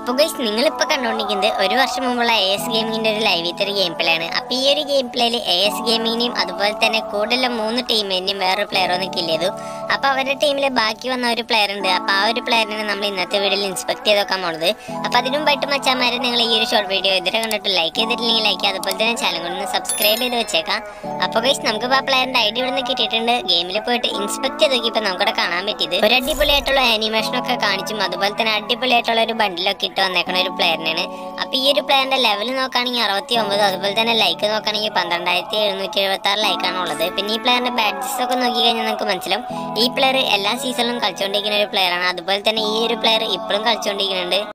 അപ്പോൾ ഗൈസ് നിങ്ങളിപ്പോൾ കണ്ടുകൊണ്ടിരിക്കുന്നത് ഒരു വർഷം മുമ്പുള്ള എ എസ് ഗെയിമിങ്ങിൻ്റെ ഒരു ലൈവ് ഇത്ര ഗെയിം പ്ലേ ആണ് അപ്പോൾ ഈ ഒരു ഗെയിം പ്ലേയിൽ എ എസ് ഗെയിമിങ്ങിനെയും അതുപോലെ തന്നെ കൂടുതലും മൂന്ന് ടീമിനെയും വേറൊരു പ്ലെയർ ഒന്ന് കില്ല് ചെയ്തു അപ്പോൾ അവരുടെ ടീമിൽ ബാക്കി വന്ന ഒരു പ്ലെയർ ഉണ്ട് അപ്പോൾ ആ ഒരു പ്ലെയറിനെ നമ്മൾ ഇന്നത്തെ വീഡിയോയിൽ ഇൻസ്പെക്ട് ചെയ്ത് നോക്കാൻ പോകുന്നത് അപ്പോൾ അതിനു മുമ്പായിട്ട് മച്ചാമാരെ നിങ്ങൾ ഈ ഒരു ഷോർട്ട് വീഡിയോ ഇതുവരെ കണ്ടിട്ട് ലൈക്ക് ചെയ്തിട്ടില്ലെങ്കിൽ ലൈക്ക് അതുപോലെ തന്നെ ചാനൽ കൊണ്ട് സബ്സ്ക്രൈബ് ചെയ്ത് വെച്ചേക്കാം അപ്പോൾ ഗൈസ് നമുക്ക് ആ പ്ലെയറിന്റെ ഐഡി ഇവിടെ നിന്ന് കിട്ടിയിട്ടുണ്ട് ഗെയിമിൽ പോയിട്ട് ഇൻസ്പെക്ട് ചെയ്ത് നോക്കിയപ്പോൾ നമുക്കിവിടെ കാണാൻ പറ്റിയത് ഒരു അടിപൊളിയായിട്ടുള്ള ആനിമേഷനൊക്കെ കാണിച്ചും അതുപോലെ തന്നെ അടിപൊളിയായിട്ടുള്ള ഒരു ബണ്ടിലൊക്കെ ഇട്ട് വന്നേക്കുന്ന ഒരു പ്ലെയറിനാണ് അപ്പോൾ ഈ ഒരു പ്ലെയറിന്റെ ലെവൽ നോക്കുകയാണെങ്കിൽ അറുപത്തി ഒമ്പത് അതുപോലെ തന്നെ ലൈക്ക് നോക്കുകയാണെങ്കിൽ പന്ത്രണ്ടായിരത്തി എഴുന്നൂറ്റി എഴുപത്തി ആറ് ലൈക്കാണ് ഉള്ളത് പിന്നെ ഈ പ്ലെയറിന്റെ ബാഡ്ജസ് ഒക്കെ നോക്കി കഴിഞ്ഞാൽ നിങ്ങൾക്ക് മനസ്സിലാവും ഈ പ്ലെയർ എല്ലാ സീസണിലും കളിച്ചുകൊണ്ടിരിക്കുന്ന ഒരു പ്ലെയറാണ് അതുപോലെ തന്നെ ഈ ഒരു പ്ലെയർ ഇപ്പോഴും കളിച്ചുകൊണ്ടിരിക്കുന്നുണ്ട്